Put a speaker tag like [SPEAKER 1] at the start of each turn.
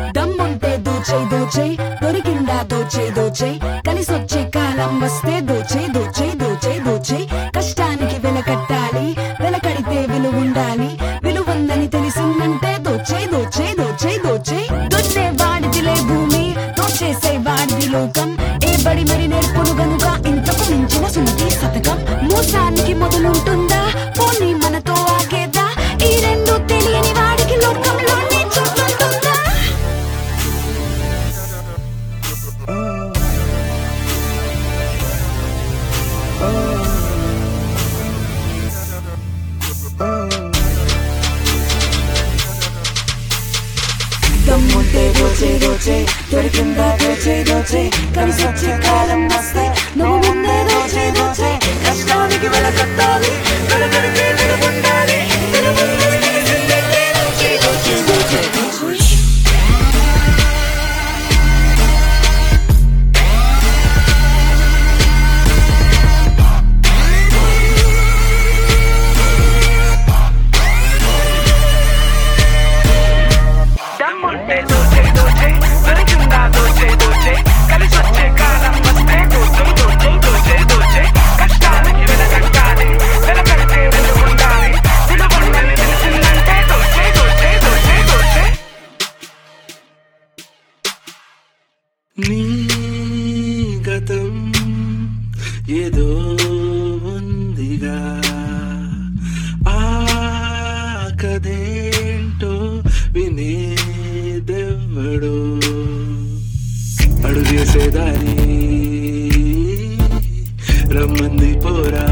[SPEAKER 1] దమ్ముంటే దోచే దోచే దొరికిందా దోచే దోచే కలిసొచ్చే కాలం వస్తే దోచే దోచే దోచే దోచే కష్టానికి వెలకట్టాలి వెలకడితే విలువ ఉండాలి విలువుందని తెలిసిందంటే దోచే దోచే దోచే దోచే దొచ్చే వాడిదిలే భూమి దోచేసే వాడిది లోకం ఏ బడి మరి నేర్పును గనుక ఇంతకు మించిన సుమతి శతకం మోసానికి మొదలుంటుందా పోనీ మనతో ఆగేదా ఈ రెండు తెలియని వాడికి లోకంలోనే చూపుతుందా దమ్ముంటే దోచే దోచే దొరికిందా దోచే దోచే కలిసి వచ్చే కాలం వస్తే నువ్వు ముందే దోచే దోచే కష్టానికి వెలకట్టాలి వెలకడితే విలువ ఉండాలి విలువ ఉందని తెలిసిందంటే దోచే దోచే దోచే దోచే
[SPEAKER 2] దమ్ముంటే దోచే దోచే దొరికిందా దోచే దోచే కలిసొచ్చే కాలం వస్తే దోచే దోచే దోచే దోచే కష్టానికి వెలకట్టాలి వెలకడితే విలువ ఉండాలి విలువ ఉందని తెలిసిందంటే దోచే దోచే దోచే దోచే
[SPEAKER 3] నీ గతం ఏదో ఉందిగా ఆ కథేంటో వినేదెవ్వడు అడుగేసేదారి రమ్మంది పోరా